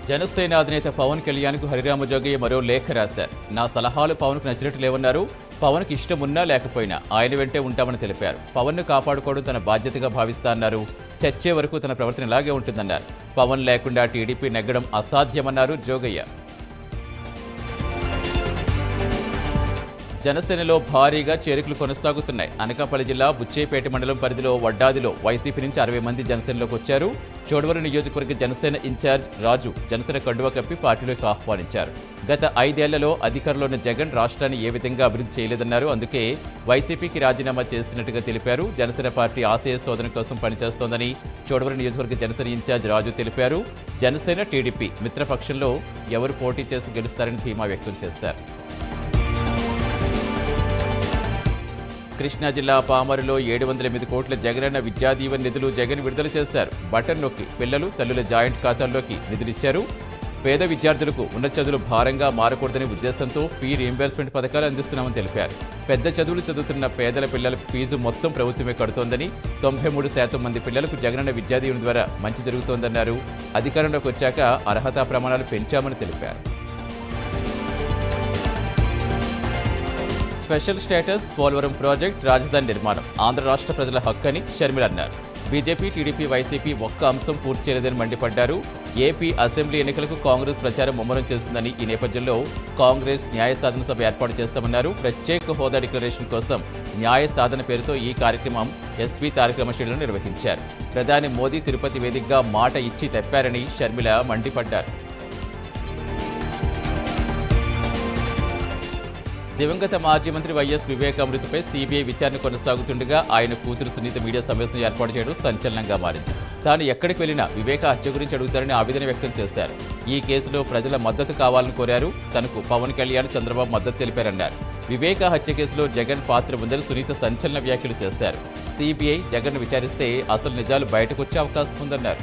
జనసేన అధినేత పవన్ కళ్యాణ్కు హరిరామ జోగయ్య మరో లేఖ రాశారు నా సలహాలు పవన్కు నచ్చినట్టు లేవన్నారు పవన్కి ఇష్టం ఉన్నా లేకపోయినా ఆయన వెంటే ఉంటామని తెలిపారు పవన్ను కాపాడుకోవడం తన బాధ్యతగా భావిస్తా అన్నారు చచ్చే వరకు తన ప్రవర్తన ఇలాగే ఉంటుందన్నారు పవన్ లేకుండా టీడీపీ నెగ్గడం అసాధ్యమన్నారు జోగయ్య జనసేనలో భారీగా చేరికలు కొనసాగుతున్నాయి అనకాపల్లి జిల్లా బుచ్చేపేట మండలం పరిధిలో వడ్డాదిలో వైసీపీ నుంచి అరవై మంది జనసేనలోకి వచ్చారు చోడవరం నియోజకవర్గ జనసేన ఇన్ఛార్జ్ రాజు జనసేన కండువా కప్పి పార్టీలోకి ఆహ్వానించారు గత ఐదేళ్లలో అధికారంలో ఉన్న జగన్ రాష్ట్రాన్ని ఏ విధంగా అభివృద్ధి చేయలేదన్నారు అందుకే వైసీపీకి రాజీనామా చేస్తున్నట్టుగా తెలిపారు జనసేన పార్టీ ఆశయ శోధన కోసం పనిచేస్తోందని చోడవరం నియోజకవర్గ జనసేన ఇన్ఛార్జ్ రాజు తెలిపారు జనసేన టీడీపీ మిత్రపక్షంలో ఎవరు పోటీ చేసి గెలుస్తారని ధీమా వ్యక్తం చేశారు కృష్ణా జిల్లా పామరులో ఏడు వందల ఎనిమిది కోట్ల జగనన్న విద్యాదీవెన నిధులు జగన్ విడుదల చేశారు బటన్ నొక్కి పిల్లలు తల్లుల జాయింట్ ఖాతాల్లోకి నిధులిచ్చారు పేద విద్యార్థులకు ఉన్నత చదువులు భారంగా మారకూడదనే ఉద్దేశంతో ఫీ రీయింబర్స్మెంట్ పథకాలు అందిస్తున్నామని తెలిపారు పెద్ద చదువులు చదువుతున్న పేదల పిల్లల ఫీజు మొత్తం ప్రభుత్వమే కడుతోందని తొంభై మూడు శాతం మంది పిల్లలకు జగనన్న విద్యాదీవెన ద్వారా మంచి జరుగుతోందన్నారు అధికారంలోకి వచ్చాక అర్హతా ప్రమాణాలు పెంచామని తెలిపారు స్పెషల్ స్టేటస్ పోలవరం ప్రాజెక్ట్ రాజధాని నిర్మాణం ఆంధ్ర రాష్ట్ర ప్రజల హక్కు అని షర్మిల అన్నారు బీజేపీ టీడీపీ వైసీపీ ఒక్క అంశం పూర్తి చేయలేదని మండిపడ్డారు ఏపీ అసెంబ్లీ ఎన్నికలకు కాంగ్రెస్ ప్రచారం ముమ్మరం చేస్తుందని ఈ నేపథ్యంలో కాంగ్రెస్ న్యాయ సాధన సభ ఏర్పాటు చేస్తామన్నారు ప్రత్యేక హోదా డిక్లరేషన్ కోసం న్యాయ సాధన పేరుతో ఈ కార్యక్రమం ఎస్పీ తారక రమశీలను నిర్వహించారు ప్రధాని మోదీ తిరుపతి వేదికగా మాట ఇచ్చి తప్పారని షర్మిల మండిపడ్డారు దివంగత మాజీ మంత్రి వైఎస్ వివేక మృతిపై సీబీఐ విచారణ కొనసాగుతుండగా ఆయన కూతురు సునీత మీడియా సమావేశం ఏర్పాటు చేయడం సంచలనంగా మారింది తాను ఎక్కడికి వెళ్లినా వివేక హత్య గురించి అడుగుతారని ఆవేదన వ్యక్తం చేశారు ఈ కేసులో ప్రజల మద్దతు కావాలని కోరారు తనకు పవన్ కళ్యాణ్ చంద్రబాబు మద్దతు తెలిపారన్నారు వివేక హత్య కేసులో జగన్ పాత్ర ఉందని సునీత సంచలన వ్యాఖ్యలు చేశారు సీబీఐ జగన్ విచారిస్తే అసలు నిజాలు బయటకు వచ్చే అవకాశం ఉందన్నారు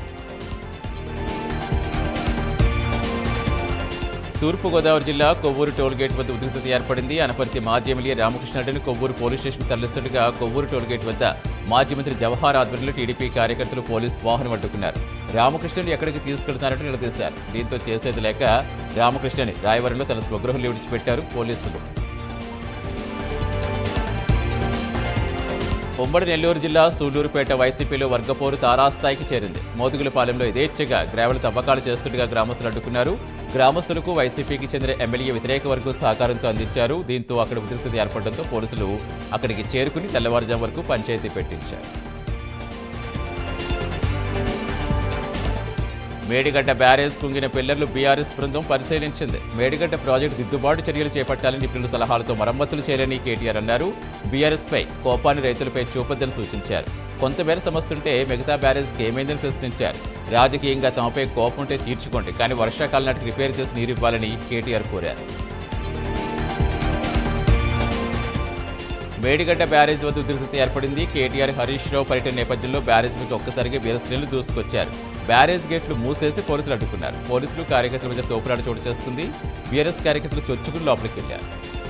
తూర్పుగోదావరి జిల్లా కొవ్వూరు టోల్గేట్ వద్ద ఉద్రిక్తత ఏర్పడింది అనపర్తి మాజీ ఎమ్మెల్యే రామకృష్ణారెడ్డిని కొవ్వూరు పోలీస్ స్టేషన్ తరలిస్తుండగా కొవ్వూరు టోల్గేట్ వద్ద మాజీ మంత్రి జవహర్ ఆధ్వర్యంలో టీడీపీ కార్యకర్తలు పోలీస్ వాహనం అడ్డుకున్నారు రామకృష్ణని ఎక్కడికి తీసుకెళ్తున్నారంటూ నిలదీశారు దీంతో చేసేది లేక రామకృష్ణని రాయవరంలో తన స్వగృహంలో విడిచిపెట్టారు పోలీసులు ఉమ్మడి నెల్లూరు జిల్లా సూళ్లూరుపేట వైసీపీలో వర్గపోరు తారాస్థాయికి చేరింది మోదుగులపాలెంలో యథేచ్ఛగా గ్రావెల్ తవ్వకాలు చేస్తుండగా గ్రామస్తులు అడ్డుకున్నారు గ్రామస్తులకు వైసీపీకి చెందిన ఎమ్మెల్యే వ్యతిరేక వర్గం సహకారంతో అందించారు దీంతో అక్కడ ఉద్రిక్తత ఏర్పడడంతో పోలీసులు అక్కడికి చేరుకుని తెల్లవారుజాము వరకు పంచాయతీ పెట్టించారు మేడిగడ్డ బ్యారేజ్ కుంగిన పిల్లర్లు బీఆర్ఎస్ బృందం పరిశీలించింది మేడిగడ్డ ప్రాజెక్టు దిద్దుబాటు చర్యలు చేపట్టాలని నిపుణుల సలహాలతో మరమ్మతులు చేయాలని కేటీఆర్ అన్నారు బీఆర్ఎస్ పై కోపాన్ని రైతులపై చూపొద్దని సూచించారు కొంతమేర సమస్తుంటే మిగతా బ్యారేజ్కి ఏమైందని ప్రశ్నించారు రాజకీయంగా తమపై కోపం ఉంటే తీర్చుకోండి కానీ వర్షాకాలం నాటికి రిపేర్ చేసి నీరు ఇవ్వాలని కేటీఆర్ కోరారు మేడిగడ్డ బ్యారేజ్ వద్ద ఉద్రిక్తత ఏర్పడింది కేటీఆర్ హరీష్ రావు పర్యటన నేపథ్యంలో బ్యారేజ్ మీద ఒక్కసారిగా బీరశ్రేణులు దూసుకొచ్చారు బ్యారేజ్ గేట్లు మూసేసి పోలీసులు అడ్డుకున్నారు పోలీసులు కార్యకర్తల మధ్య తోపులాట చోటు చేసుకుంది బీఆర్ఎస్ కార్యకర్తలు చొచ్చుకుని లోపలికి వెళ్లారు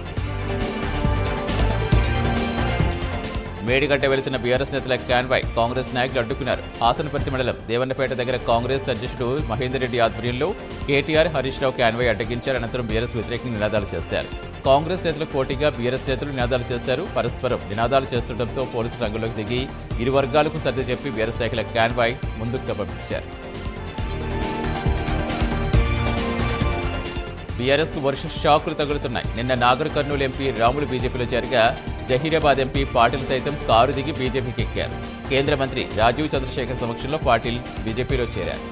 మేడిగడ్డ వెళుతున్న బీఆర్ఎస్ నేతల కాన్వాయ్ కాంగ్రెస్ నాయకులు అడ్డుకున్నారు హాసనపర్తి మండలం దేవన్నపేట దగ్గర కాంగ్రెస్ అధ్యక్షుడు మహేందర్ రెడ్డి ఆధ్వర్యంలో కేటీఆర్ హరీష్ రావు కాన్వాయ్ అడ్డగించారు అనంతరం బీఆర్ఎస్ వ్యతిరేకంగా నినాదాలు చేశారు కాంగ్రెస్ నేతలు పోటీగా బీఆర్ఎస్ నేతలు నినాదాలు చేశారు పరస్పరం నినాదాలు చేస్తుండటంతో పోలీసులు రంగంలోకి దిగి ఇరు వర్గాలకు సర్ది చెప్పి బీఆర్ఎస్ నాయకుల కాన్వాయ్ ముందుకు పంపించారు బీఆర్ఎస్ కు వరుస షాకులు తగులుతున్నాయి నిన్న నాగర్ కర్నూలు ఎంపీ రాములు బీజేపీలో చేరగా జహీరాబాద్ ఎంపీ పాటిల్ సైతం కారు దిగి బీజేపీకి ఎక్కారు కేంద్ర మంత్రి రాజీవ్ చంద్రశేఖర్ సమక్షంలో పాటిల్ బీజేపీలో చేరారు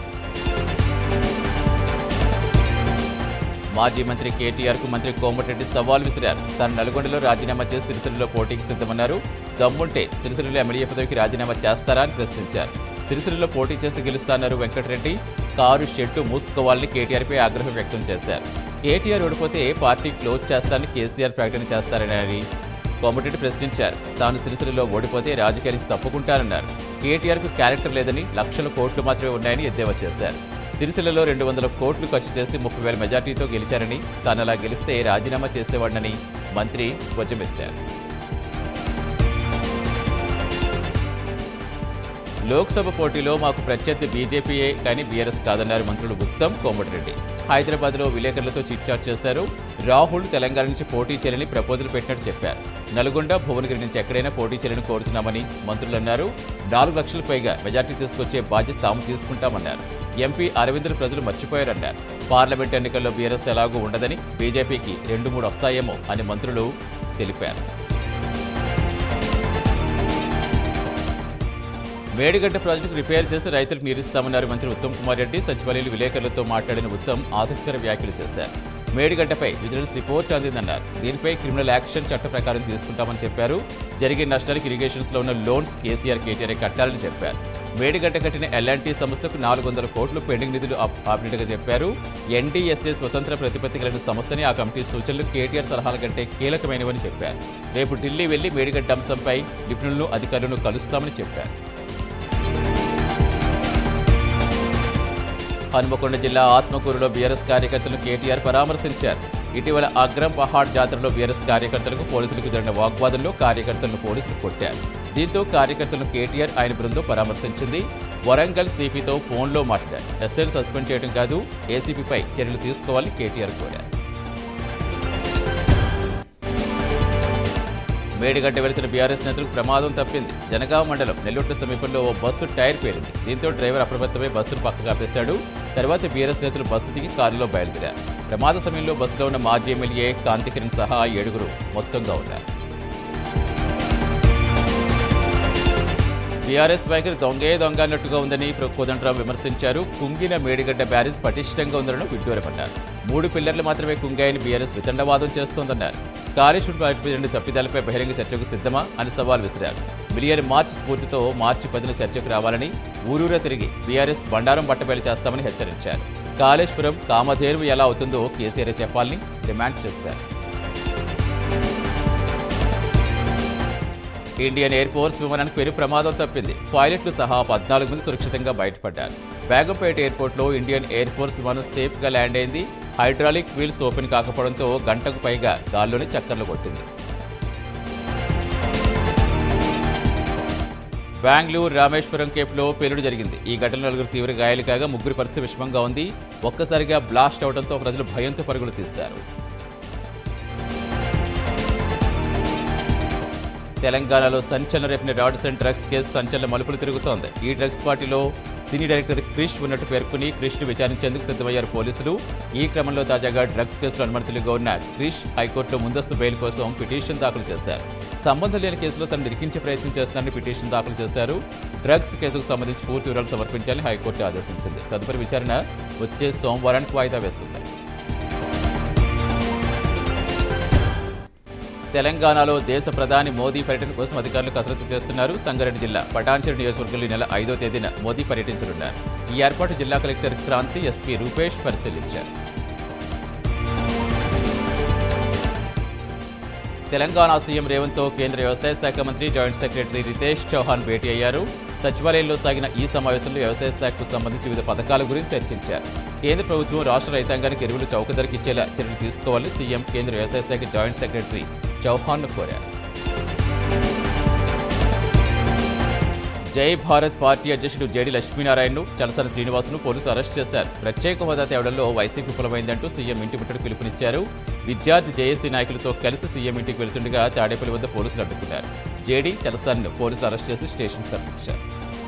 మాజీ మంత్రి కేటీఆర్ కు మంత్రి కోమటిరెడ్డి సవాల్ విసిరారు తాను నల్గొండలో రాజీనామా చేసి సిరిసిల్లలో పోటీకి సిద్ధమన్నారు దమ్ముంటే సిరిసిల్లలో ఎమ్మెల్యే పదవికి రాజీనామా చేస్తారా అని ప్రశ్నించారు సిరిసిల్లలో పోటీ చేసి గెలుస్తాన్నారు వెంకటరెడ్డి కారు షెడ్డు మూసుకోవాలని కేటీఆర్పై ఆగ్రహం వ్యక్తం చేశారు కేటీఆర్ ఓడిపోతే పార్టీ క్లోజ్ చేస్తానని కేసీఆర్ ప్రకటన చేస్తారని కోమటిరెడ్డి ప్రశ్నించారు తాను సిరిసిల్లలో ఓడిపోతే రాజకీయాలు నుంచి తప్పుకుంటానన్నారు కేటీఆర్కు క్యారెక్టర్ లేదని లక్షల కోట్లు మాత్రమే ఉన్నాయని ఎద్దేవా చేశారు సిరిసిల్లలో రెండు వందల కోట్లు ఖర్చు చేసి ముప్పై వేల మెజార్టీతో గెలిచారని తాను అలా గెలిస్తే రాజీనామా చేసేవాడినని మంత్రి ధ్వజమెత్తారు లోక్సభ పోటీలో మాకు ప్రత్యర్థి బీజేపీయే కానీ బీఆర్ఎస్ కాదన్నారు మంత్రులు ఉత్తమ్ కోమటిరెడ్డి హైదరాబాద్లో విలేకరులతో చిట్చాట్ చేశారు రాహుల్ తెలంగాణ నుంచి పోటీ చేయాలని ప్రపోజల్ పెట్టినట్టు చెప్పారు నల్గొండ భువనగిరి నుంచి ఎక్కడైనా పోటీ చేయాలని కోరుతున్నామని మంత్రులు అన్నారు నాలుగు లక్షల పైగా మెజార్టీ తీసుకొచ్చే బాధ్యత తాము తీసుకుంటామన్నారు ఎంపీ అరవింద్ను ప్రజలు మర్చిపోయారన్నారు పార్లమెంట్ ఎన్నికల్లో బీఆర్ఎస్ ఎలాగూ ఉండదని బీజేపీకి రెండు మూడు వస్తాయేమో అని మంత్రులు తెలిపారు మేడిగడ్డ ప్రాజెక్టు రిపేర్ చేసి రైతులకు నీరిస్తామన్నారు మంత్రి ఉత్తమ్ కుమార్ రెడ్డి సచివాలయంలో విలేకరులతో మాట్లాడిన ఉత్తమ్ ఆసక్తికర వ్యాఖ్యలు చేశారు మేడిగడ్డపై విజిలెన్స్ రిపోర్ట్ అందిందన్నారు దీనిపై క్రిమినల్ యాక్షన్ చట్ట ప్రకారం తీసుకుంటామని చెప్పారు జరిగిన నష్టానికి ఇరిగేషన్స్ లో ఉన్న లోన్స్ కేసీఆర్ కేటీఆర్ కట్టాలని చెప్పారు మేడిగడ్డ కట్టిన ఎల్ఎన్టీ సంస్థకు నాలుగు వందల కోట్లు పెండింగ్ నిధులు ఆప్- ఆపినట్టుగా చెప్పారు ఎన్డీఎస్ఏ స్వతంత్ర ప్రతిపత్తి కలిగిన సంస్థని ఆ కమిటీ సూచనలు కేటీఆర్ సలహాల కంటే కీలకమైనవని చెప్పారు రేపు ఢిల్లీ వెళ్లి మేడిగడ్డ అంశంపై నిపుణులను అధికారులను కలుస్తామని చెప్పారు హనుమకొండ జిల్లా ఆత్మకూరులో బీఆర్ఎస్ కార్యకర్తలను కేటీఆర్ పరామర్శించారు ఇటీవల అగ్రం పహాడ్ జాతరలో బీఆర్ఎస్ కార్యకర్తలకు పోలీసులకు జరిగిన వాగ్వాదంలో కార్యకర్తలను పోలీసులు కొట్టారు దీంతో కార్యకర్తలను కేటీఆర్ ఆయన బృందం పరామర్శించింది వరంగల్ సిపితో ఫోన్లో మాట్లాడారు ఎస్ఐలు సస్పెండ్ చేయడం కాదు ఏసీపీపై చర్యలు తీసుకోవాలని కేటీఆర్ కోరారు మేడిగడ్డ వెళుతున్న బీఆర్ఎస్ నేతలకు ప్రమాదం తప్పింది జనగామ మండలం నెల్లూట్ల సమీపంలో ఓ బస్సు టైర్ పేలింది దీంతో డ్రైవర్ అప్రమత్తమై బస్సును పక్కకు ఆపేశాడు తర్వాత బీఆర్ఎస్ నేతలు బస్సు దిగి కారులో బయలుదేరారు ప్రమాద సమయంలో బస్సులో ఉన్న మాజీ ఎమ్మెల్యే కాంతికిరణ్ సహా ఏడుగురు మొత్తంగా ఉన్నారు బీఆర్ఎస్ వైఖరి దొంగే దొంగ అన్నట్టుగా ఉందని ప్ర- కోదండరావు విమర్శించారు కుంగిన మేడిగడ్డ బ్యారేజ్ పటిష్టంగా ఉందని విడ్డూరపడ్డారు మూడు పిల్లర్లు మాత్రమే కుంగాయని బీఆర్ఎస్ వితండవాదం చేస్తోందన్నారు కాళేశ్వరం ప్రాజెక్టు రెండు తప్పిదాలపై బహిరంగ చర్చకు సిద్ధమా అని సవాల్ విసిరారు మిలియన్ మార్చ్ స్ఫూర్తితో మార్చి పదిన చర్చకు రావాలని ఊరూరా తిరిగి బీఆర్ఎస్ బండారం బట్టబయలు చేస్తామని హెచ్చరించారు కాళేశ్వరం కామధేనువు ఎలా అవుతుందో కేసీఆర్ చెప్పాలని డిమాండ్ చేశారు ఇండియన్ ఎయిర్ ఫోర్స్ విమానానికి పెను ప్రమాదం తప్పింది పైలట్లు సహా పద్నాలుగు మంది సురక్షితంగా బయటపడ్డారు బేగంపేట ఎయిర్పోర్ట్లో ఇండియన్ ఎయిర్ ఫోర్స్ విమానం సేఫ్గా ల్యాండ్ అయింది హైడ్రాలిక్ వీల్స్ ఓపెన్ కాకపోవడంతో గంటకు పైగా గాల్లోనే చక్కర్లు కొట్టింది బెంగళూరు రామేశ్వరం కేపులో పేలుడు జరిగింది ఈ ఘటనలో నలుగురు తీవ్ర గాయాలు కాగా ముగ్గురి పరిస్థితి విషమంగా ఉంది ఒక్కసారిగా బ్లాస్ట్ అవడంతో ప్రజలు భయంతో పరుగులు తీశారు తెలంగాణలో సంచలన రేపిన రాడ్స్ అండ్ డ్రగ్స్ కేసు సంచలన మలుపులు తిరుగుతోంది ఈ డ్రగ్స్ పార్టీలో సినీ డైరెక్టర్ క్రిష్ ఉన్నట్టు పేర్కొని క్రిష్ ను విచారించేందుకు సిద్ధమయ్యారు పోలీసులు ఈ క్రమంలో తాజాగా డ్రగ్స్ కేసులో అనుమతులుగా ఉన్న క్రిష్ హైకోర్టులో ముందస్తు బెయిల్ కోసం పిటిషన్ దాఖలు చేశారు సంబంధం లేని కేసులో తను నిరికించే ప్రయత్నం చేస్తున్నారని పిటిషన్ దాఖలు చేశారు డ్రగ్స్ కేసుకు సంబంధించి పూర్తి వివరాలు సమర్పించాలని హైకోర్టు ఆదేశించింది తదుపరి విచారణ వచ్చే సోమవారానికి వాయిదా వేస్తుంది తెలంగాణలో దేశ ప్రధాని మోదీ పర్యటన కోసం అధికారులు కసరత్తు చేస్తున్నారు సంగారెడ్డి జిల్లా పటాన్చెరు నియోజకవర్గంలో ఈ నెల ఐదో తేదీన మోదీ పర్యటించనున్నారు ఈ ఏర్పాటు జిల్లా కలెక్టర్ క్రాంతి ఎస్పీ రూపేష్ పరిశీలించారు తెలంగాణ సీఎం రేవంత్తో కేంద్ర వ్యవసాయ శాఖ మంత్రి జాయింట్ సెక్రటరీ రితేష్ చౌహాన్ భేటీ అయ్యారు సచివాలయంలో సాగిన ఈ సమావేశంలో వ్యవసాయ శాఖకు సంబంధించి వివిధ పథకాల గురించి చర్చించారు కేంద్ర ప్రభుత్వం రాష్ట్ర రైతాంగానికి ఎరువులు చౌక ధరకు ఇచ్చేలా చర్యలు తీసుకోవాలని సీఎం కేంద్ర వ్యవసాయ శాఖ జాయింట్ సెక్రటరీ చౌహాన్ను కోరారు జై భారత్ పార్టీ అధ్యక్షుడు జేడి లక్ష్మీనారాయణను చలసాని శ్రీనివాసును పోలీసులు అరెస్ట్ చేశారు ప్రత్యేక హోదా తేవడంలో వైసీపీ విఫలమైందంటూ సీఎం ఇంటి ముట్టడి పిలుపునిచ్చారు విద్యార్థి జేఏసీ నాయకులతో కలిసి సీఎం ఇంటికి వెళ్తుండగా తాడేపల్లి వద్ద పోలీసులు అడ్డుకున్నారు జేడీ చలసానిను పోలీసులు అరెస్ట్ చేసి స్టేషన్ తరలించారు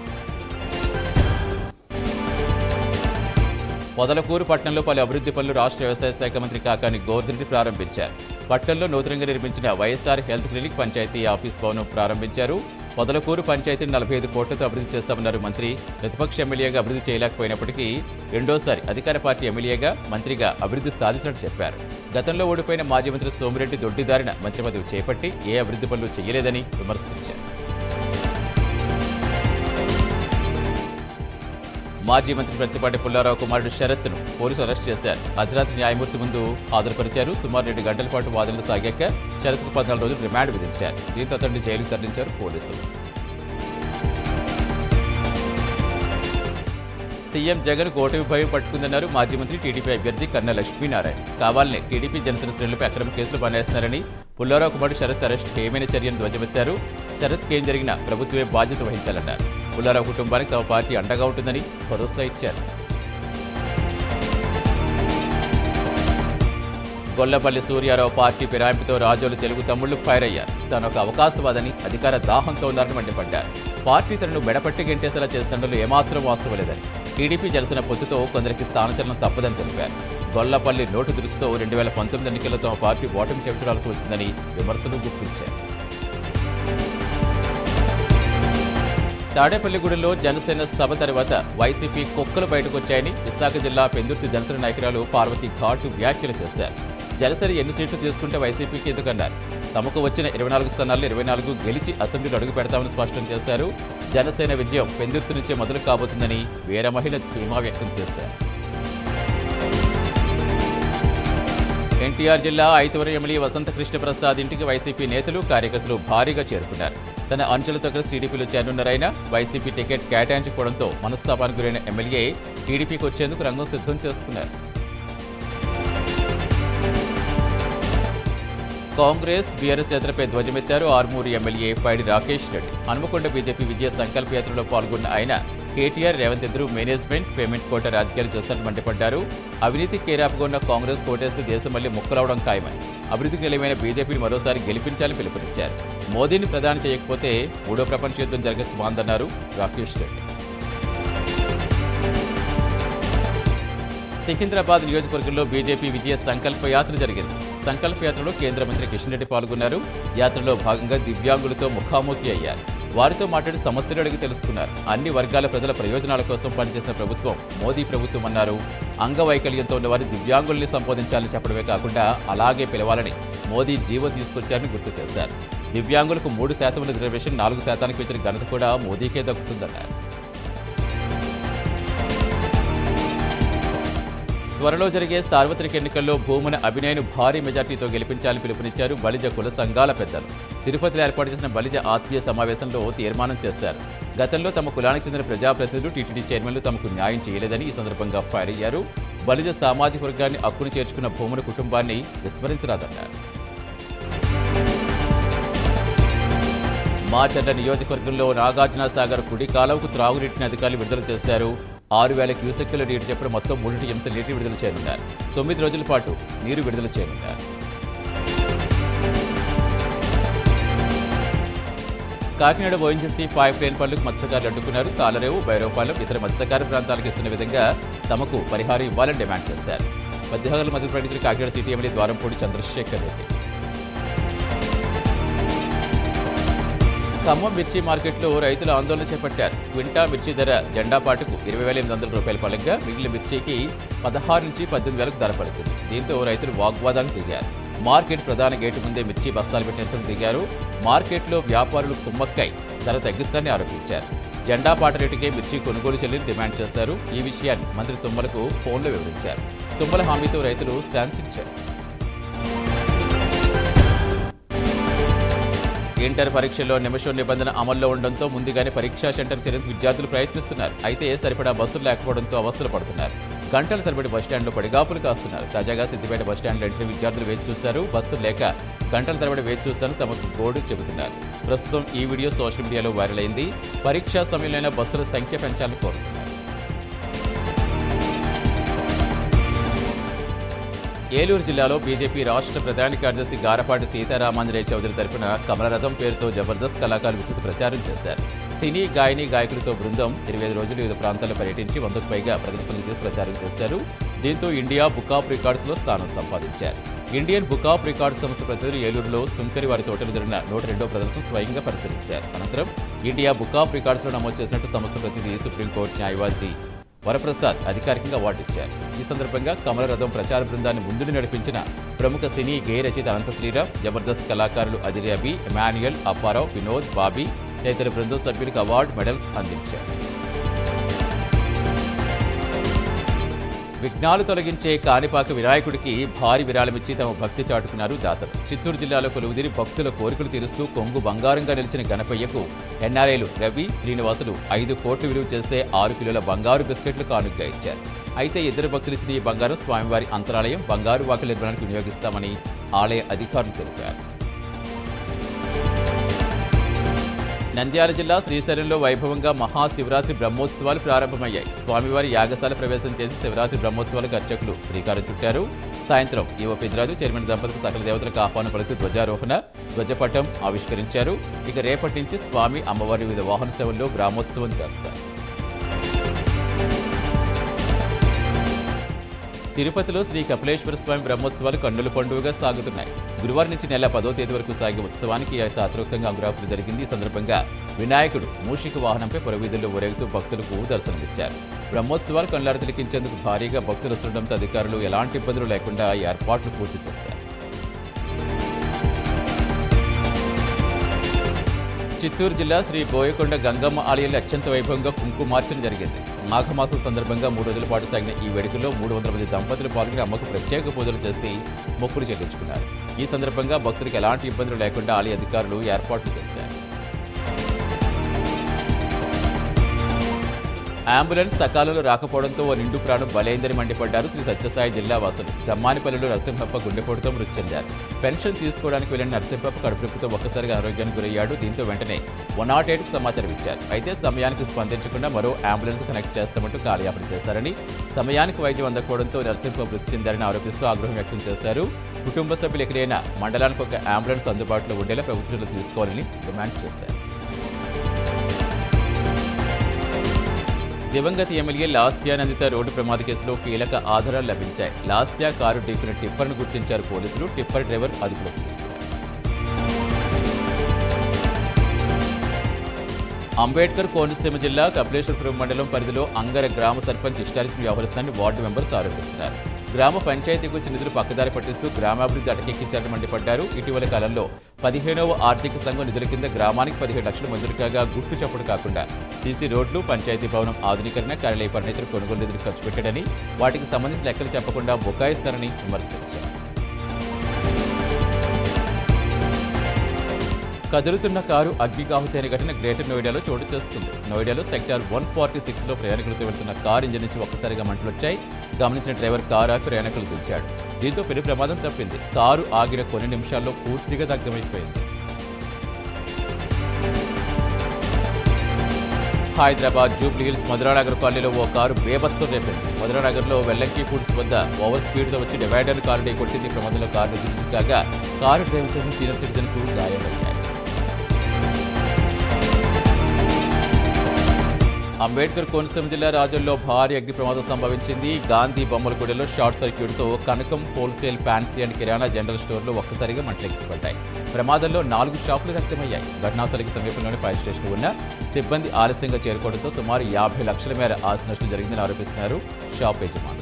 పొదలకూరు పట్టణంలో పలు అభివృద్ధి పనులు రాష్ట్ర వ్యవసాయ శాఖ మంత్రి కాకాని గోవర్ధన్ రెడ్డి ప్రారంభించారు పట్టణంలో నూతనంగా నిర్మించిన YSR health clinic panchayat office భవనం ప్రారంభించారు పొదలకూరు పంచాయతీని నలభై ఐదు కోట్లతో అభివృద్ధి చేస్తామన్నారు మంత్రి ప్రతిపక్ష ఎమ్మెల్యేగా అభివృద్ధి చేయలేకపోయినప్పటికీ రెండోసారి అధికార పార్టీ ఎమ్మెల్యేగా మంత్రిగా అభివృద్ధి సాధించినట్టు చెప్పారు గతంలో ఓడిపోయిన మాజీ మంత్రి సోమిరెడ్డి దొడ్డిదారిన మంత్రి పదవి చేపట్టి ఏ అభివృద్ధి పనులు చేయలేదని విమర్శించారు మాజీ మంత్రి ప్రతిపాటి పుల్లారావు కుమారుడు శరత్ను పోలీసులు అరెస్ట్ చేశారు అర్ధరాత్రి న్యాయమూర్తి ముందు హాజరుపరిచారు సుమారు రెండు గంటల పాటు వాదనలు సాగాక శరత్కు పద్నాలుగు రోజులు రిమాండ్ విధించారు దీంతో అతన్ని జైలుకు తరలించారు పోలీసులు సీఎం జగన్ ఓటమి భయం పట్టుకుందన్నారు మాజీ మంత్రి టీడీపీ అభ్యర్థి కన్నా లక్ష్మీనారాయణ కావాలనే టీడీపీ జనసేన శ్రేణులపై అక్రమ కేసులు బనేస్తున్నారని పుల్లారావు కుమారుడు శరత్ అరెస్ట్ ఏమైనా చర్యను ధ్వజమెత్తారు శరత్కి ఏం జరిగినా ప్రభుత్వమే బాధ్యత వహించాలన్నారు పుల్లారావు కుటుంబానికి తమ పార్టీ అండగా ఉంటుందని భరోసా ఇచ్చారు గొల్లపల్లి సూర్యారావు పార్టీ ఫిరాయింపుతో రాజోలు తెలుగు తమ్ముళ్లు ఫైర్ అయ్యారు తాను ఒక అవకాశవాదని అధికార దాహంతో ఉన్నారని మండిపడ్డారు పార్టీ తనను మెడపట్టి గెంటేసేలా చేస్తుండలో ఏమాత్రం వాస్తవం లేదని టీడీపీ జలసిన పొత్తుతో కొందరికి స్థానచలనం తప్పదని తెలిపారు గొల్లపల్లి నోటు దురుసుతో రెండు వేల పంతొమ్మిది ఎన్నికల్లో తమ పార్టీ ఓటమి చేర్చాల్సి వచ్చిందని విమర్శలు గుప్పించారు తాడేపల్లిగూడెంలో జనసేన సభ తర్వాత వైసీపీ కుక్కలు బయటకు వచ్చాయని విశాఖ జిల్లా పెందుర్తి జనసేన నాయకురాలు పార్వతి ఘాటు వ్యాఖ్యలు చేశారు జనసేన ఎన్ని సీట్లు తీసుకుంటే వైసీపీకి ఎందుకన్నారు తమకు వచ్చిన ఇరవై నాలుగు స్థానాల్లో ఇరవై నాలుగు గెలిచి అసెంబ్లీలో అడుగు పెడతామని స్పష్టం చేశారు జనసేన విజయం పెందుర్తి నుంచే మొదలు కాబోతుందని వీర మహిళ ధీమా వ్యక్తం చేశారు ఎన్టీఆర్ జిల్లా ఐతవరం ఎమ్మెల్యే వసంత కృష్ణప్రసాద్ ఇంటికి వైసీపీ నేతలు కార్యకర్తలు భారీగా చేరుకున్నారు తన అంచెలతో కలిసి టీడీపీలో చేరనున్నారైన వైసీపీ టికెట్ కేటాయించకపోవడంతో మనస్తాపానికి గురైన ఎమ్మెల్యే టీడీపీకి వచ్చేందుకు రంగం సిద్ధం చేస్తున్నారు కాంగ్రెస్ బీఆర్ఎస్ నేతలపై ధ్వజమెత్తారు ఆర్మూరు ఎమ్మెల్యే పైడి రాకేష్ రెడ్డి హనుమకొండ బీజేపీ విజయ సంకల్ప యాత్రలో పాల్గొన్న ఆయన కేటీఆర్ రేవంత్ ఇద్దరు మేనేజ్మెంట్ పేమెంట్ కోట రాజకీయాలు చేస్తున్నట్టు మండిపడ్డారు అవినీతి కేరాపుగా ఉన్న కాంగ్రెస్ కోటేస్తే దేశం మళ్లీ ముక్కలవడం ఖాయమని అభివృద్ధికి నిలమైన బీజేపీని మరోసారి గెలిపించాలని పిలుపునిచ్చారు మోదీని ప్రధాని చేయకపోతే మూడో ప్రపంచ యుద్ధం జరగచ్చు బాందన్నారు రాకేష్ రెడ్డి సికింద్రాబాద్ నియోజకవర్గంలో బీజేపీ విజయ సంకల్ప యాత్ర జరిగింది సంకల్ప యాత్రలో కేంద్ర మంత్రి కిషన్ రెడ్డి పాల్గొన్నారు యాత్రలో భాగంగా దివ్యాంగులతో ముఖాముఖి అయ్యారు వారితో మాట్లాడి సమస్యలు అడిగి తెలుసుకున్నారు అన్ని వర్గాల ప్రజల ప్రయోజనాల కోసం పనిచేసిన ప్రభుత్వం మోదీ ప్రభుత్వం అన్నారు అంగవైకల్యంతో ఉన్న వారి దివ్యాంగుల్ని సంబోధించాలని చెప్పడమే కాకుండా అలాగే పిలవాలని మోదీ జీవో తీసుకొచ్చారని గుర్తు చేశారు దివ్యాంగులకు మూడు శాతం ఉన్న రిజర్వేషన్ నాలుగు శాతానికి పెంచిన ఘనత కూడా మోదీకే దక్కుతుందన్నారు త్వరలో జరిగే సార్వత్రిక ఎన్నికల్లో భూమున అభినయను భారీ మెజార్టీతో గెలిపించాలని పిలుపునిచ్చారు బలిజ కుల సంఘాల పెద్దలు తిరుపతిలో ఏర్పాటు చేసిన బలిజ ఆత్మీయ సమావేశంలో తీర్మానం చేశారు గతంలో తమ కులానికి చెందిన ప్రజాప్రతినిధులు టీటీడీ చైర్మన్లు తమకు న్యాయం చేయలేదని ఈ సందర్భంగా ఫైర్ అయ్యారు బలిజ సామాజిక వర్గాన్ని అక్కును చేర్చుకున్న భూముల కుటుంబాన్ని విస్మరించరాదన్నారు మాచర్ల నియోజకవర్గంలో నాగార్జున సాగర్ కుడి కాలువకు త్రాగునీటిని అధికారులు విడుదల చేశారు ఆరు వేల క్యూసెక్కుల నీరు చెప్పిన మొత్తం మూడు ఎంసీ నీటిని విడుదల చేయనున్నారు తొమ్మిది రోజుల పాటు నీరు విడుదల చేయనున్నారు కాకినాడ ఓఎన్జీసీ పైప్ లైన్ పనులకు మత్స్యకారులు అడ్డుకున్నారు తాళరేవు భైరవపాలెం ఇతర మత్స్యకార ప్రాంతాలకు ఇస్తున్న విధంగా తమకు పరిహారం ఇవ్వాలని డిమాండ్ చేశారు మధ్యహారుల మధ్య ప్రకటించిన కాకినాడ సిటీ ఎమ్మెల్యే ద్వారంపూడి చంద్రశేఖర్ రెడ్డి ఖమ్మం మిర్చి మార్కెట్లో రైతులు ఆందోళన చేపట్టారు క్వింటా మిర్చి ధర జెండా పాటుకు ఇరవై వేల ఎనిమిది వందల రూపాయల పలంగా మిగిలిన మిర్చికి పదహారు నుంచి పద్దెనిమిది వేలకు ధర పడుతుంది దీంతో రైతులు వాగ్వాదానికి దిగారు మార్కెట్ ప్రధాన గేటు ముందే మిర్చి బస్తాలు పెట్టేందుకు దిగారు మార్కెట్లో వ్యాపారులు కుమ్మక్కై ధర తగ్గిస్తారని ఆరోపించారు జెండా పాట రేటుకే మిర్చి కొనుగోలు చెల్లిని డిమాండ్ చేశారు ఈ విషయాన్ని మంత్రి తుమ్మలకు ఫోన్లో వివరించారు తుమ్మల హామీతో రైతులు శాంతించారు ఇంటర్ పరీక్షల్లో నిమిషం నిబంధన అమల్లో ఉండడంతో ముందుగానే పరీక్షా సెంటర్ చేరేందుకు విద్యార్థులు ప్రయత్నిస్తున్నారు అయితే సరిపడా బస్సులు లేకపోవడంతో అవస్థలు పడుతున్నారు గంటల తరబడి బస్టాండ్లో పడిగాపులు కాస్తున్నారు తాజాగా సిద్దిపేట బస్టాండ్లో ఇంటర్ విద్యార్థులు వేచి చూశారు బస్సులు లేక గంటల తరబడి వేచి చూస్తాను తమకు గోడు చెబుతున్నారు ప్రస్తుతం ఈ వీడియో సోషల్ మీడియాలో వైరల్ అయింది పరీక్షా సమయంలో బస్సుల సంఖ్య పెంచాలని కోరుతున్నారు ఏలూరు జిల్లాలో బీజేపీ రాష్ట్ర ప్రధాన కార్యదర్శి గారపాటి సీతారామాంజనేయ చౌదరి తరపున కమలరథం పేరుతో జబర్దస్త్ కళాకారులు విస్తృత ప్రచారం చేశారు సినీ గాయని గాయకులతో బృందం ఇరవై ఐదు రోజులు వివిధ ప్రాంతాల్లో పర్యటించి వందకు పైగా ప్రదర్శనలు చేసి ప్రచారం చేశారు దీంతో ఇండియా బుక్ ఆఫ్ రికార్డ్స్లో స్థానం సంపాదించారు ఇండియన్ బుక్ ఆఫ్ రికార్డ్స్ సంస్థ ప్రతినిధులు ఏలూరులో సుంకరి వారి తోటలో జరిగిన నూట రెండో ప్రదర్శన స్వయంగా పరిశీలించారు అనంతరం ఇండియా బుక్ ఆఫ్ రికార్డ్స్లో నమోదు చేసినట్టు సంస్థ ప్రతినిధి సుప్రీంకోర్టు న్యాయవాది వరప్రసాద్ అధికారికంగా అవార్డు ఇచ్చారు ఈ సందర్భంగా కమల రథం ప్రచార బృందాన్ని ముందుని నడిపించిన ప్రముఖ సినీ గేయ రచయిత అనంత శ్రీరామ్ జబర్దస్త్ కళాకారులు అదిరి అబి ఎమాన్యుయల్ అప్పారావు వినోద్ బాబీ తదితర బృందం సభ్యులకు అవార్డు మెడల్స్ అందించారు విఘ్నాలు తొలగించే కాణిపాక వినాయకుడికి భారీ విరాళమిచ్చి తమ భక్తి చాటుకున్నారు దాతలు చిత్తూరు జిల్లాలో కొలువుదిరి భక్తుల కోరికలు తీరుస్తూ కొంగు బంగారంగా నిలిచిన గణపయ్యకు ఎన్ఆర్ఐలు రవి శ్రీనివాసులు ఐదు కోట్లు విలువ చేసే ఆరు కిలోల బంగారు బిస్కెట్లు కానుకగా ఇచ్చారు అయితే ఇద్దరు భక్తులు ఇచ్చిన ఈ బంగారం స్వామివారి అంతరాలయం బంగారు వాకిల నిర్మాణానికి వినియోగిస్తామని ఆలయ అధికారులు తెలిపారు నంద్యాల జిల్లా శ్రీశైలంలో వైభవంగా మహాశివరాత్రి బ్రహ్మోత్సవాలు ప్రారంభమయ్యాయి స్వామివారి యాగశాల ప్రవేశం చేసి శివరాత్రి బ్రహ్మోత్సవాలకు అర్చకులు శ్రీకారం చుట్టారు సాయంత్రం ఈవో పెద్దిరాజు చైర్మన్ దంపతులకు సకల దేవతలకు ఆహ్వానం పలుకు ధ్వజారోహణ ధ్వజపటం ఆవిష్కరించారు ఇక రేపటి నుంచి స్వామి అమ్మవారి వివిధ వాహన సేవల్లో గ్రామోత్సవం చేస్తారు తిరుపతిలో శ్రీ కపిలేశ్వర స్వామి బ్రహ్మోత్సవాలు కన్నుల పండుగగా సాగుతున్నాయి గురువారం నుంచి నెల పదో తేదీ వరకు సాగే ఉత్సవానికి శాస్త్రోక్తంగా అంకురార్పణ జరిగింది ఈ సందర్భంగా వినాయకుడు మూషిక వాహనంపై పురవీధుల్లో ఊరేగుతూ భక్తులకు దర్శనమిచ్చారు బ్రహ్మోత్సవాలు కళ్ళారు తిలకించేందుకు భారీగా భక్తులు వస్తుండటంతో అధికారులు ఎలాంటి ఇబ్బందులు లేకుండా ఏర్పాట్లు పూర్తి చేశారు చిత్తూరు జిల్లా శ్రీ బోయకొండ గంగమ్మ ఆలయంలో అత్యంత వైభవంగా కుంకుమార్చన జరిగింది మాఘమాసం సందర్భంగా మూడు రోజుల పాటు సాగిన ఈ వేడుకలో మూడు వందల మంది దంపతులు పాల్గొని అమ్మకు ప్రత్యేక పూజలు చేసి మొక్కులు చెల్లించుకున్నారు ఈ సందర్భంగా భక్తులకు ఎలాంటి ఇబ్బందులు లేకుండా ఆలయ అధికారులు ఏర్పాట్లు చేశారు అంబులెన్స్ సకాలంలో రాకపోవడంతో ఓ నిండు ప్రాణం బలైందని మండిపడ్డారు శ్రీ సత్యసాయి జిల్లా వాసులు జమ్మానిపల్లిలో నరసింహప్ప గుండెపోటుతో మృతి చెందారు పెన్షన్ తీసుకోవడానికి వెళ్లిన నరసింహప్ప కడుపునొప్పితో ఒక్కసారిగా ఆరోగ్యానికి గురయ్యాడు దీంతో వెంటనే వన్ నాట్ ఎయిట్కు సమాచారం ఇచ్చారు అయితే సమయానికి స్పందించకుండా మరో అంబులెన్స్ కనెక్ట్ చేస్తామంటూ కాలయాపన చేశారని సమయానికి వైద్యం అందకపోవడంతో నరసింహ మృతి చెందారని ఆరోపిస్తూ ఆగ్రహం వ్యక్తం చేశారు కుటుంబ సభ్యులు ఎక్కడైనా మండలానికి ఒక అంబులెన్స్ అందుబాటులో ఉండేలా ప్రభుత్వం తీసుకోవాలని డిమాండ్ చేశారు దివంగత ఎమ్మెల్యే లాస్యా నందిత రోడ్డు ప్రమాద కేసులో కీలక ఆధారాలు లభించాయి లాస్యా కారు ఢీకున్న టిప్పర్ను గుర్తించారు పోలీసులు టిప్పర్ డ్రైవర్ అదుపులోకి తీసుకున్నారు అంబేద్కర్ కోనసీమ జిల్లా కపిలేశ్వరపురం మండలం పరిధిలో అంగర గ్రామ సర్పంచ్ ఇష్టారిచి వ్యవహరిస్తారని వార్డు మెంబర్స్ ఆరోపిస్తున్నారు గ్రామ పంచాయతీకి వచ్చి నిధులు పక్కదారి పట్టిస్తూ గ్రామాభివృద్ధి అటకెక్కించారని మండిపడ్డారు ఇటీవల కాలంలో పదిహేనవ ఆర్థిక సంఘం నిధుల కింద గ్రామానికి పదిహేడు లక్షలు మంజూరు కాగా గుట్టు చప్పుడు కాకుండా సీసీ రోడ్లు పంచాయతీ భవనం ఆధునీకరణ కార్యాలయ ఫర్నిచర్ కొనుగోలు నిధులు ఖర్చు పెట్టాడని వాటికి సంబంధించిన లెక్కలు చెప్పకుండా బుకాయిస్తారని విమర్శించారు కదులుతున్న కారు అగ్నికాహుతైన ఘటన గ్రేటర్ నోయిడాలో చోటు చేసుకుంది నోయిడాలో సెక్టార్ వన్ ఫార్టీ సిక్స్లో ప్రయాణికులతో వెళ్తున్న కారు ఇంజిన్ నుంచి ఒక్కసారిగా మంటలు వచ్చాయి గమనించిన డ్రైవర్ కారు ఆపి ప్రయాణికులు దించాడు దీంతో పెను ప్రమాదం తప్పింది కారు ఆగిన కొన్ని నిమిషాల్లో పూర్తిగా దగ్ధమైపోయింది హైదరాబాద్ జూబ్లీ హిల్స్ మధురానగర్ కాలనీలో ఓ కారు బేబత్సం రేపింది మధురానగర్లో వెల్లంకి ఫుడ్స్ వద్ద ఓవర్ స్పీడ్తో వచ్చి డివైడర్ కారు ఢీ కొట్టింది ప్రమాదంలో కారు నిలిచి కాగా కారు డ్రైవ్ చేసిన సీనియర్ సిటిజన్కు గాయాలయ్యాయి అంబేద్కర్ కోనసీమ జిల్లా రాజుల్లో భారీ అగ్ని ప్రమాదం సంభవించింది గాంధీ బొమ్మలగూడలో షార్ట్ సర్క్యూట్తో Kanakam wholesale fancy and kirana general స్టోర్లో ఒక్కసారిగా మంటలెక్కిసిపడ్డాయి ప్రమాదంలో నాలుగు షాపులు రక్తమయ్యాయి ఘటనాస్థలికి సమీపంలోని ఫైర్ స్టేషన్ ఉన్న సిబ్బంది ఆలస్యంగా చేరుకోవడంతో సుమారు యాభై లక్షల మేర ఆస్తి నష్టం జరిగిందని ఆరోపిస్తున్నారు షాప్ యజమానులు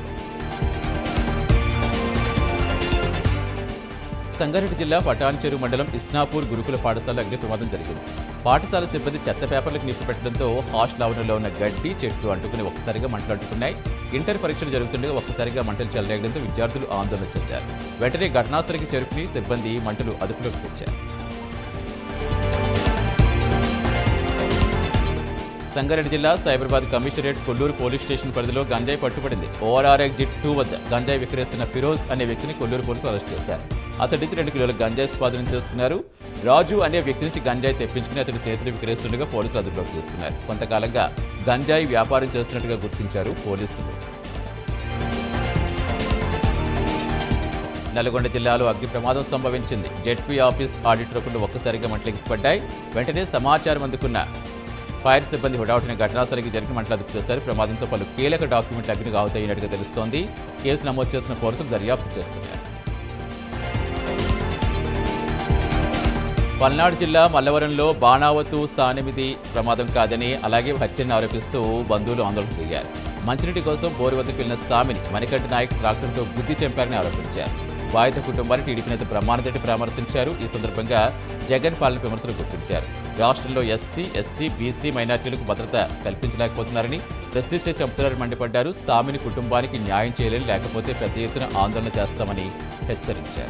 సంగారెడ్డి జిల్లా పటాన్చెరు మండలం ఇస్నాపూర్ గురుకుల పాఠశాల అగ్ని ప్రమాదం జరిగింది పాఠశాల సిబ్బంది చెత్త పేపర్లకు నిప్పు పెట్టడంతో హాస్టల్ ఆవరణలో ఉన్న గడ్డి చెట్లు అంటుకుని ఒక్కసారిగా మంటలు అంటుకున్నాయి ఇంటర్ పరీక్షలు జరుగుతుండగా ఒక్కసారిగా మంటలు చెలరేగడంతో విద్యార్థులు ఆందోళన చెందారు వెంటనే ఘటనాస్థలికి చేరుకుని సిబ్బంది మంటలు అదుపులోకి తెచ్చారు సంగారెడ్డి జిల్లా Cyberabad commissionerate Kollur police station పరిధిలో గంజాయి పట్టుబడింది ఓఆర్ఆర్ ఎగ్జిట్ టూ వద్ద గంజాయి విక్రయిస్తున్న ఫిరోజ్ అనే వ్యక్తిని కొల్లూరు పోలీసులు అరెస్ట్ చేశారు అతడి నుంచి రెండు కిలోల గంజాయి స్వాధీనం చేస్తున్నారు రాజు అనే వ్యక్తి నుంచి గంజాయి తెప్పించుకుని అతడి స్నేహితులు విక్రయిస్తుండగా పోలీసులు అదుపులోకి తీసుకున్నారు కొంతకాలంగా గంజాయి వ్యాపారం చేస్తున్నట్టుగా గుర్తించారు పోలీసులు నల్గొండ జిల్లాలో అగ్ని ప్రమాదం సంభవించింది జెడ్పీ ఆఫీస్ ఆడిట్ రూపంలో ఒక్కసారిగా మంటలెగిసిపడ్డాయి వెంటనే సమాచారం అందుకున్న ఫైర్ సిబ్బంది హుటాహుటిన ఘటనాస్థలికి జరిగిన మంటలు అదుపు చేశారు ప్రమాదంతో పలు కీలక డాక్యుమెంట్లు అగ్నికి ఆవుతయినట్టుగా తెలుస్తోంది కేసు నమోదు చేసిన పోలీసులు దర్యాప్తు చేస్తున్నారు పల్నాడు జిల్లా మల్లవరంలో బాణావతు సానిమిది ప్రమాదం కాదని అలాగే హత్యను ఆరోపిస్తూ బంధువులు ఆందోళన దిగారు మంచినీటి కోసం బోరు వద్దకు వెళ్లిన సామిని మణికంఠ నాయక్ ట్రాక్టర్తో గుద్ది చంపారని ఆరోపించారు బాధిత కుటుంబాన్ని టీడీపీ నేత బ్రహ్మానందరెడ్డి పరామర్శించారు ఈ సందర్భంగా జగన్ పాలన విమర్శలు గుర్తించారు రాష్ట్రంలో ఎస్సీ ఎస్సీ బీసీ మైనార్టీలకు భద్రత కల్పించలేకపోతున్నారని ప్రశ్నిస్తే చంపుతున్నారని మండిపడ్డారు సామిని కుటుంబానికి న్యాయం చేయలేని లేకపోతే పెద్ద ఎత్తున ఆందోళన చేస్తామని హెచ్చరించారు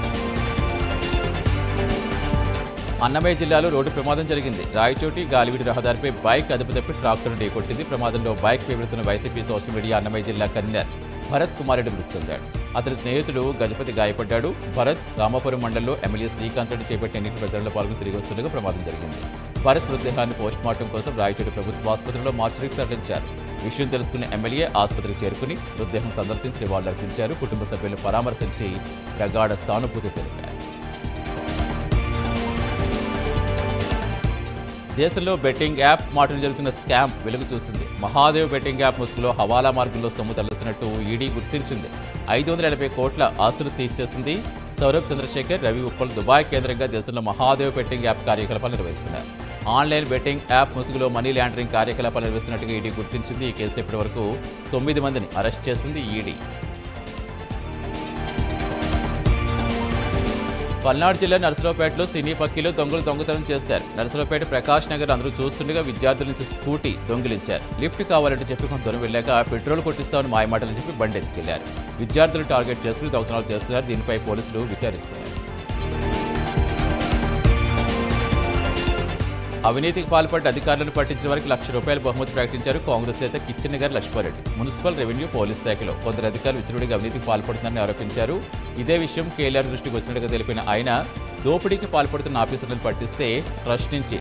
అన్నమయ్య జిల్లాలో రోడ్డు ప్రమాదం జరిగింది రాయచోటి గాలివీడి రహదారిపై బైక్ అదుపు తప్పి ట్రాక్టర్ను ఢీకొట్టింది ప్రమాదంలో బైక్ వెళ్తున్న వైసీపీ సోషల్ మీడియా అన్నమయ్య జిల్లా కన్వీనర్ భరత్ కుమార్ రెడ్డి మృతి చెందాడు అతని స్నేహితుడు గజపతి గాయపడ్డాడు భరత్ రామాపురం మండలంలో ఎమ్మెల్యే శ్రీకాంత్ రెడ్డి చేపట్టిన ఎన్నికల ప్రచారంలో పాల్గొని తిరిగి వస్తుండగా ప్రమాదం జరిగింది భరత్ మృతదేహాన్ని పోస్టుమార్టం కోసం రాయచోటి ప్రభుత్వ ఆసుపత్రిలో మార్చురీకి తరలించారు విషయం తెలుసుకున్న ఎమ్మెల్యే ఆసుపత్రికి చేరుకుని మృతదేహం సందర్శించి నివాళులర్పించారు కుటుంబ సభ్యులు పరామర్శించి ప్రగాఢ సానుభూతి తెలిపారు దేశంలో బెట్టింగ్ యాప్ మాటలు జరుగుతున్న స్కామ్ వెలుగు చూస్తుంది మహాదేవ్ బెట్టింగ్ యాప్ ముసుగులో హవాలా మార్గంలో సొమ్ము తరలిస్తున్నట్టు ఈడీ గుర్తించింది ఐదు వందల ఎనభై కోట్ల ఆస్తులు సీజ్ చేసింది సౌరభ్ చంద్రశేఖర్ రవి ఉప్పల్ దుబాయ్ కేంద్రంగా దేశంలో మహాదేవ్ బెట్టింగ్ యాప్ కార్యకలాపాలు నిర్వహిస్తున్నారు ఆన్లైన్ బెట్టింగ్ యాప్ ముసుగులో మనీ లాండరింగ్ కార్యకలాపాలు నిర్వహిస్తున్నట్టుగా ఈడీ గుర్తించింది ఈ కేసులో ఇప్పటి వరకు తొమ్మిది మందిని అరెస్ట్ చేసింది ఈడీ పల్నాడు జిల్లా నరసరావుపేటలో సినీ పక్కీలో దొంగలు దొంగతనం చేశారు నరసరావుపేట ప్రకాష్ నగర్ అందరూ చూస్తుండగా విద్యార్థుల నుంచి స్కూటీ దొంగిలించారు లిఫ్ట్ కావాలంటే చెప్పి కొంత దూరం వెళ్ళాక పెట్రోల్ కొట్టిస్తామని మాయమాటలు చెప్పి బండి ఎత్తుకెళ్లారు విద్యార్థులు టార్గెట్ చేసుకుని దొంగతనాలు చేస్తున్నారు దీనిపై పోలీసులు విచారిస్తున్నారు అవినీతికి పాల్పడ్డ అధికారులను పట్టించిన వారికి లక్ష రూపాయల బహుమతి ప్రకటించారు కాంగ్రెస్ నేత కిచ్చెన్ గారు లక్ష్మారెడ్డి మున్సిపల్ రెవెన్యూ పోలీస్ శాఖలో కొందరు అధికారులు విచ్చలవిడిగా అవినీతికి పాల్పడుతున్నారని ఆరోపించారు ఇదే విషయం కేఎల్ఆర్ దృష్టికి వచ్చినట్టుగా తెలిపిన ఆయన దోపిడీకి పాల్పడుతున్న ఆఫీసర్లను పట్టిస్తే ట్రస్ట్ నుంచి